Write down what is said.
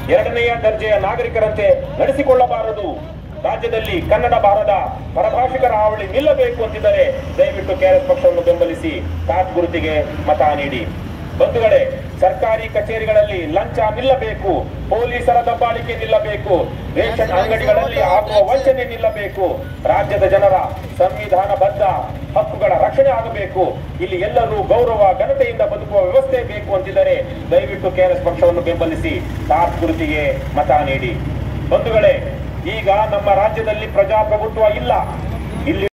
ಎರಡನೆಯ ದರ್ಜೆಯ ನಾಗರಿಕರಂತೆ ನಡೆಸಿಕೊಳ್ಳಬಾರದು ರಾಜ್ಯದಲ್ಲಿ ಕನ್ನಡ ಬಾರದ ಪರಭಾಷಿಕರ ಹಾವಳಿ ನಿಲ್ಲಬೇಕು ಅಂತಿದ್ದರೆ ದಯವಿಟ್ಟು ಕೆಆರ್ಎಸ್ ಪಕ್ಷವನ್ನು ಬೆಂಬಲಿಸಿ ಕಾಟ್ ಗುರುತಿಗೆ ಮತ ನೀಡಿ ಬಂಧುಗಳೇ ಸರ್ಕಾರಿ ಕಚೇರಿಗಳಲ್ಲಿ ಲಂಚ ನಿಲ್ಲಬೇಕು ಪೊಲೀಸರ ದಬ್ಬಾಳಿಕೆ ನಿಲ್ಲಬೇಕು ರೇಷನ್ ಅಂಗಡಿಗಳಲ್ಲಿ ಆಗುವ ವಂಚನೆ ನಿಲ್ಲಬೇಕು ರಾಜ್ಯದ ಜನರ ಸಂವಿಧಾನಬದ್ಧ ಹಕ್ಕುಗಳ ರಕ್ಷಣೆ ಆಗಬೇಕು ಇಲ್ಲಿ ಎಲ್ಲರೂ ಗೌರವ ಘನತೆಯಿಂದ ಬದುಕುವ ವ್ಯವಸ್ಥೆ ಬೇಕು ಅಂತಿದ್ದರೆ ದಯವಿಟ್ಟು ಕೆಆರ್ಎಸ್ ಪಕ್ಷವನ್ನು ಬೆಂಬಲಿಸಿ ಟಾಪ್ ಗುರುತಿಗೆ ಮತ ನೀಡಿ ಬಂಧುಗಳೇ ಈಗ ನಮ್ಮ ರಾಜ್ಯದಲ್ಲಿ ಪ್ರಜಾಪ್ರಭುತ್ವ ಇಲ್ಲ ಇಲ್ಲಿ